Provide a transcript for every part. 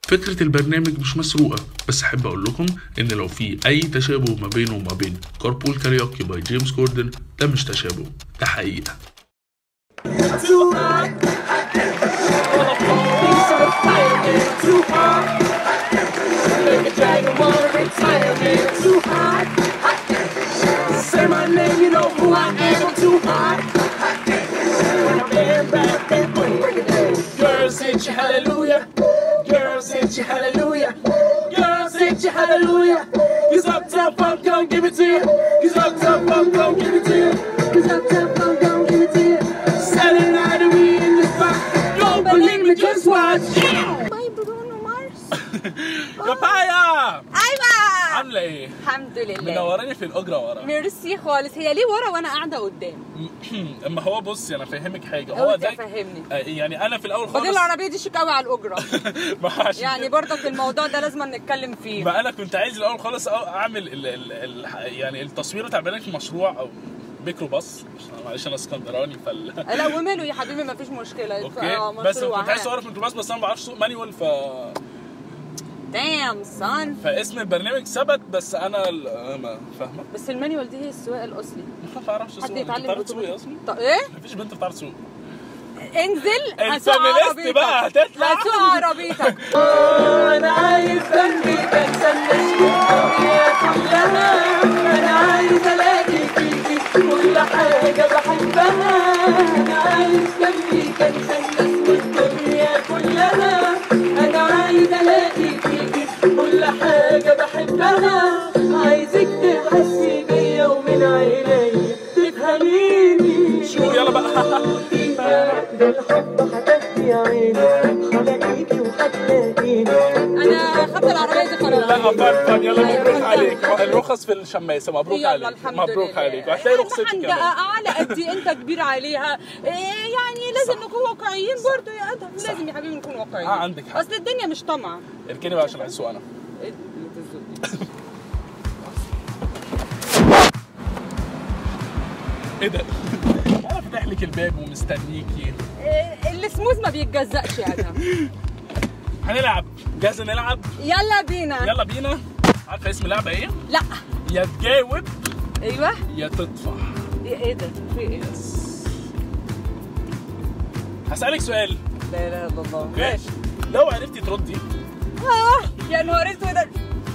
فكرة البرنامج مش مسروقة بس أحب أقول لكم إن لو في أي تشابه ما بينه وما بين كاربول كاريوكي باي جيمس كوردن ده مش تشابه ده حقيقة too hot. Piece of fire, man, too hot. Make a dragon wanna retire, man, too hot. Say my name, you know who I am, I'm too hot. Bam, bam, bam, boom, break it down. Girls hit you, hallelujah. Girls hit you, hallelujah. Girls hit you, hallelujah. Cause Uptown Funk gon' give it to you. Cause Uptown Funk gon' give it to you. Cause Uptown Funk gon' give it to you. Saturday night and we in the spot. Don't believe me, just watch. باي برونو مارس يا بايا ايوه عامله ايه؟ الحمد لله منوراني في الاجره ورا ميرسي خالص هي ليه ورا وانا قاعده قدام اما هو بصي انا فاهمك حاجه هو هو ده فهمني آه، يعني انا في الاول بعدين خالص العربيه دي شيك قوي على الاجره ما عشان يعني كده- برضك الموضوع ده لازم نتكلم فيه ما انا كنت عايز الاول خالص أ- اعمل ال ال ال يعني التصوير بتاع برنامج مشروع او ميكروباص عشان- معلش انا اسكندراني فال لا وماله يا حبيبي ما فيش مشكله اوكي بس كنت عايز اصور في ميكروباص بس انا ما بعرفش اسوق مانيوال ف دام سان فاسم البرنامج ثبت بس انا ال- آه، ما فاهمه بس المانيوال دي هي السواقه الاصلي ما بعرفش اسوق حد انت يتعلم بتعرف تسوقي أوتوماتيك. اصلا طب ايه مفيش بنت بتعرف تسوق انزل هسوق الفيمينيست عربيتك بقى هتطلع. هسوق عربيتك انا عايز قلبي انسى الدنيا كلها انا عايز الاقي فيكي كل حاجه بحبها انا عايز قلبي انسى الدنيا كلها انا عايز الاقي فيكي كل حاجه بحبها عايزك تحسي بيا ومن عينيا تفهميني شو يلا بقى ده الحب هتهدي عيني هلاقيكي وهتلاقيني انا خدت العربيه دي خلاص لا فن فن يلا أيوة، مبروك فن. عليك الرخص في الشماسه مبروك يلا عليك الحمد مبروك لله عليك وهتلاقي رخصتك إحنا كمان على قد انت كبير عليها إيه يعني لازم نكون واقعيين برضه يا ادهم لازم يا حبيبي نكون واقعيين آه، عندك حق. اصل الدنيا مش طمع اركني بقى عشان عايز اسوق انا إيه اللي تزق دي؟ ايه ده؟ انا فاتح لك الباب ومستنيكي إيه السموز ما بيتجزأش يا ادهم هنلعب جاهزه نلعب يلا بينا يلا بينا عارفه اسم اللعبه ايه؟ لا يا تجاوب ايوه يا تطفح ايه إيه ده في ايه هسألك سؤال لا اله الا الله اوكي؟ ماشي لو عرفتي تردي اه يا نهار اسود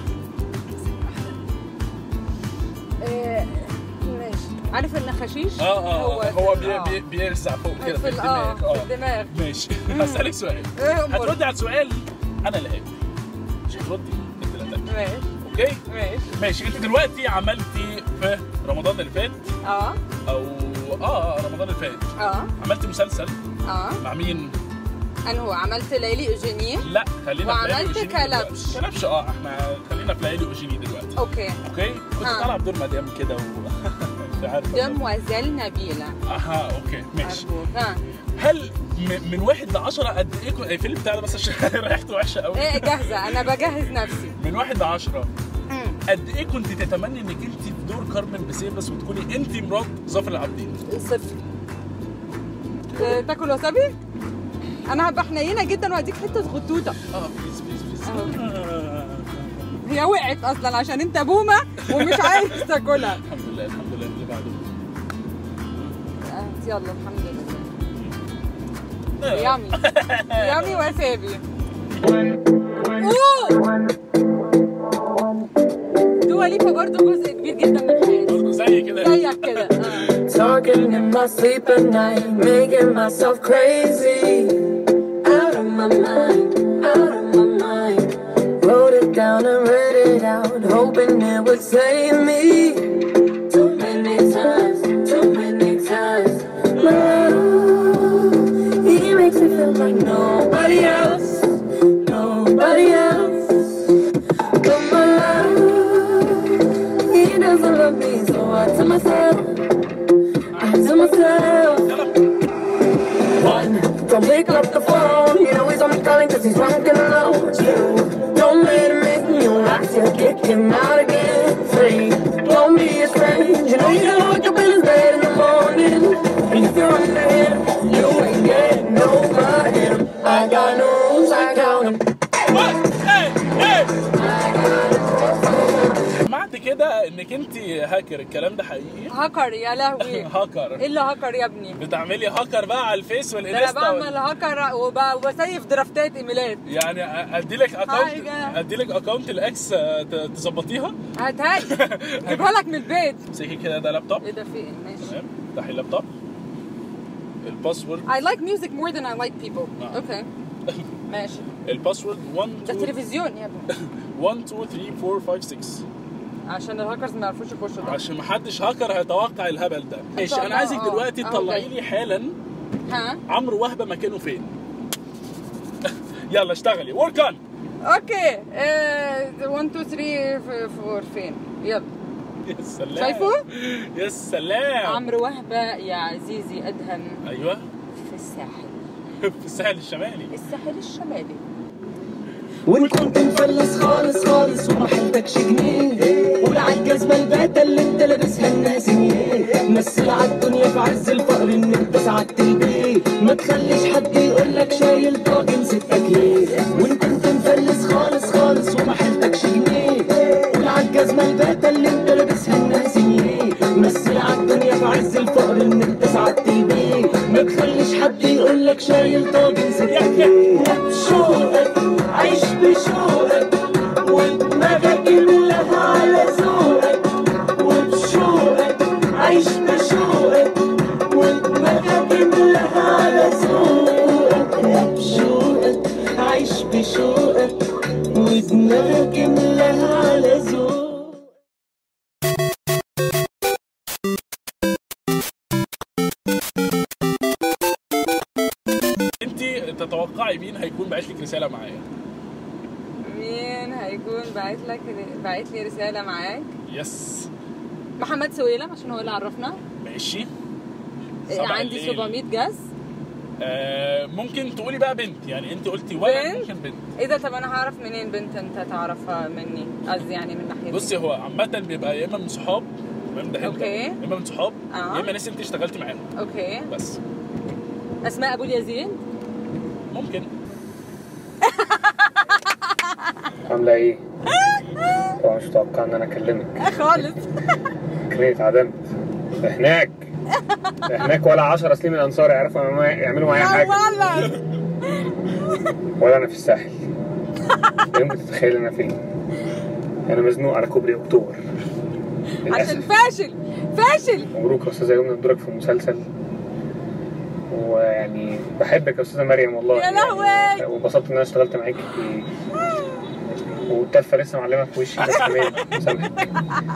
إيه، ماشي عارف النخاشيش اه اه هو, هو بي آه. بي بيرزع فوق كده في في ال- اه الدماغ في الدماغ ماشي هسألك سؤال ايه أمور؟ هتردي على السؤال انا اللي هاجي مش هتردي انت اللي هتاجي ماشي اوكي ماشي ماشي انت دلوقتي عملتي في رمضان اللي فات اه او اه رمضان اللي فات اه عملتي مسلسل اه مع مين؟ انا هو عملت ليلي اوجيني لا خلينا في ليالي وعملت وجيني كلبش. دلوقتي. كلبش اه احنا خلينا في ليالي وجيني دلوقتي اوكي اوكي كنت آه. طالعه بدور مدام كده و مش عارف دموازيل نبيلة اها اوكي ماشي أرجوك ها هل م- من واحد لعشرة قد ايه كنت الفيلم بتاع ده بس عشان ريحته وحشه قوي ايه جاهزة أنا بجهز نفسي من واحد لعشرة مم. قد ايه كنت تتمني انك انت في دور كارمن بسيبس وتكوني انت مرات ظافر العابدين صفر إيه، تاكل وسابي؟ أنا هبقى حنينة جدا وأديك حتة غطوطة اه بليز بليز بليز أهو. هي وقعت أصلا عشان أنت بومة ومش عايز تاكلها الحمد لله الحمد لله اللي بعده آه، يلا الحمد لله يامي يامي وسابي أوه دوا ليبا برضه جزء كبير جدا من حياتي برضه زي كده زيك كده آه. Talking in my sleep at night, making myself crazy. Out of my mind, out of my mind. Wrote it down and read it out, hoping it would save me. Too many times, too many times. Love, he makes me feel like nobody else, nobody else. But my love, he doesn't love me, so I tell myself. I to myself. One, don't pick up the phone. You know he's only calling cause he's drunk and alone. Two, don't let him in. You have to kick him out again. Three, don't be a strange. You know you're gonna wake up in his bed in the morning. And if you're under him, you ain't getting over him. I got no rules, I count 'em. What? هاكر الكلام ده حقيقي هاكر يا لهوي ايه هاكر اللي هاكر يا ابني بتعملي هاكر بقى على الفيس ده انا والانستا بعمل هاكر وب- وبسيف درافتات ايميلات يعني ادي لك اكونت حاجة. ادي لك اكونت الاكس آه، ت- تظبطيها هاتها لي جيبها لك من البيت امسكي كده ده لابتوب ايه ده في ايه ماشي تمام افتحي اللابتوب الباسورد I like music more than I like people آه. اوكي ماشي الباسورد 1 ده 2 تلفزيون يا ابني 1 2 3 4 5 6 عشان الهاكرز ما يعرفوش يخشوا ده عشان محدش هاكر هيتوقع الهبل ده ماشي شاء انا عايزك الله، آه. دلوقتي أهو تطلعي جاي. لي حالا ها عمرو وهبه مكانه فين يلا اشتغلي ورك اون اوكي 1 2 3 4 فين يلا يا سلام شايفه؟ يا سلام عمرو وهبه يا عزيزي ادهم ايوه في الساحل في الساحل الشمالي الساحل الشمالي وان كنت مفلس خالص خالص وما حيلتكش جنيه قول عالجزمة الباتة اللي انت لابسها الناس جنيه مثل عالدنيا في عز الفقر ان انت سعدت البيت ما تخليش حد يقولك شايل طاجن ستك ليه وان كنت مفلس خالص خالص وما حيلتكش جنيه قول عالجزمة الباتة اللي انت لابسها الناس جنيه مثل عالدنيا في عز الفقر ان انت سعدت البيت ما تخليش حد يقولك شايل طاجن ستك ليه بشوقك عيش بشوقك ودماغك املاها على ذوقك وبشوقك عيش بشوقك ودماغك املاها على ذوقك بشوقك عيش بشوقك ودماغك املاها على ذوقك انت تتوقعي مين هيكون باعت لك رساله معايا مين هيكون باعت لك باعت لي رساله معاك يس محمد سويلم عشان هو اللي عرفنا ماشي إيه، صباح عندي الليل. 700 جاز آه ممكن تقولي بقى بنت يعني انت قلتي ولد بنت؟ ممكن بنت ايه ده طب انا هعرف منين بنت انت تعرفها مني قصدي يعني من ناحيتي بصي هو عامة بيبقى يا اما من صحاب تمام ده هند أوكي. يا اما من صحاب آه. يا اما ناس انت اشتغلتي معاهم اوكي بس اسماء ابو اليزيد ممكن عاملة ايه؟ طبعا مش متوقع ان انا اكلمك خالص كلمة اتعدمت هناك هناك ولا 10 سنين من الانصار يعرفوا يعملوا معايا- يعملوا معايا يا حاجة ولد ولا انا في الساحل يوم تتخيل انا فين انا مزنوق على كوبري اكتوبر عشان للاسف فاشل فاشل مبروك يا استاذه يمنى دورك في المسلسل ويعني بحبك يا استاذه مريم والله يا لهوي. يعني وانبسطت ان انا اشتغلت معاكي والتفه لسه معلمه في وشي بس تمام مسامحك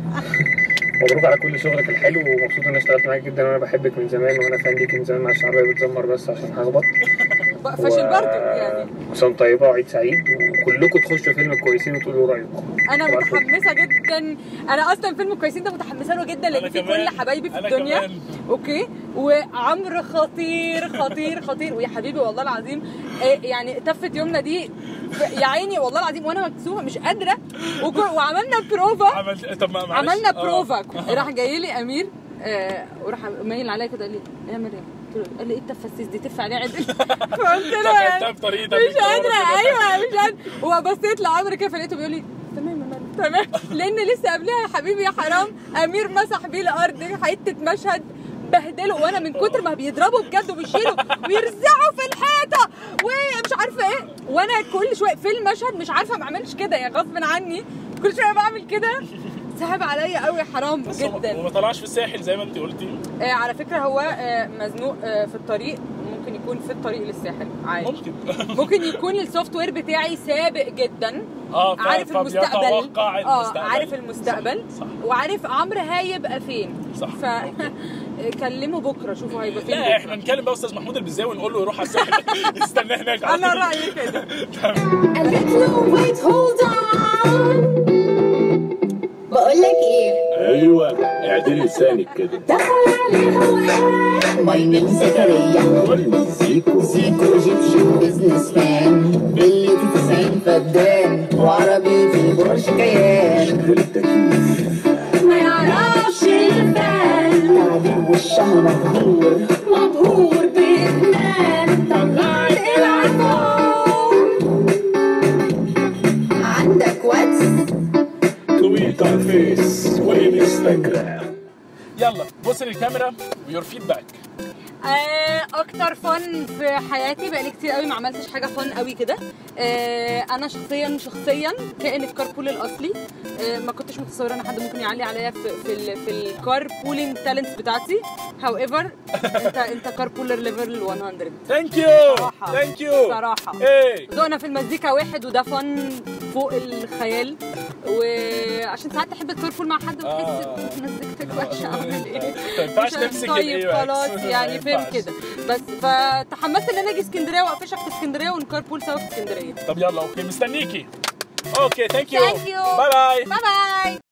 مبروك على كل شغلك الحلو ومبسوط ان انا اشتغلت معاك جدا وانا بحبك من زمان وانا فان ليكي من زمان مع الشعبيه بتزمر بس عشان هخبط فاشل برضه يعني وسام طيبه وعيد سعيد وكلكم تخشوا فيلم كويسين وتقولوا رايكم انا طبعاً. متحمسه جدا انا اصلا فيلم كويسين ده متحمسه له جدا لان أنا فيه كمان. كل حبايبي في أنا الدنيا كمان. اوكي وعمرو خطير خطير خطير ويا حبيبي والله العظيم إيه يعني تفه يومنا دي يا عيني والله العظيم وانا مكسوفه مش قادره وك- وعملنا بروفا عملت طب ما معلش عملنا آه. بروفا راح جاي لي امير آه وراح مايل عليا كده قال لي إيه يا مريم قلت له قال لي ايه التفه السيس دي تف عليها عدل فقلت له تفهمتها بطريقتك مش بالكورة قادره كده. ايوه مش قادره وبصيت لعمرو كده فلقيته بيقول لي تمام يا مريم تمام لان لسه قبلها يا حبيبي يا حرام امير مسح بيه الارض حته مشهد بهدله وانا من كتر ما بيضربوا بجد وبيشيلوا ويرزعوا في الحيطه ومش عارفه ايه وانا كل شويه في المشهد مش عارفه ما اعملش كده يعني غصب عني كل شويه بعمل كده صعب عليا قوي حرام بس هو- جدا وما طلعش في الساحل زي ما انت قلتي آه على فكره هو آه مزنوق آه في الطريق ممكن يكون في الطريق للساحل عادي ممكن ممكن يكون السوفت وير بتاعي سابق جدا اه ف- عارف المستقبل فبيتوقع اه المستقبل. عارف المستقبل صح, صح. وعارف عمرو هيبقى فين صح. ف كلمه بكره شوفوا هيبقى فين لا بكرة. احنا نكلم بقى استاذ محمود البزاوي ونقول له يروح على الساحل يستنى هناك على انا طول. رايي كده A little wait hold on بقول لك ايه ايوه اعدلي لسانك كده دخل عليها واحد ماي نيم زكريا زيكو زيكو جيبشن بزنس مان باللي تسعين فدان وعربي في البورش كيان التكييف ما يعرفش الفن تعبير وشها مبهور مبهور بإدمان طلعت العفون عندك واتس تويتر فيس وانستجرام يلا بص للكاميرا ويور فيدباك آه، اكتر فن في حياتي بقالي كتير قوي ما عملتش حاجه فن قوي كده آه، انا شخصيا شخصيا كائن الكاربول الاصلي آه، ما كنتش متصوره ان حد ممكن يعلي عليا في في ال في الكار بولينج تالنتس بتاعتي هاو ايفر انت انت كاربولر ليفل 100 ثانك يو صراحة. ذانك يو صراحه ايه ذوقنا في المزيكا واحد وده فن فوق الخيال وعشان ساعات تحب تكرفل مع حد وتحس آه. مزيكتك وحشه اعمل ايه ما ينفعش مش تمسك طيب الإيه خلاص بس. يعني ما فاهم ينفعش. كده بس فتحمست ان انا اجي اسكندريه واقفشك في اسكندريه ونكاربول سوا في اسكندريه طب يلا اوكي مستنيكي اوكي ثانك يو Thank you. باي باي باي باي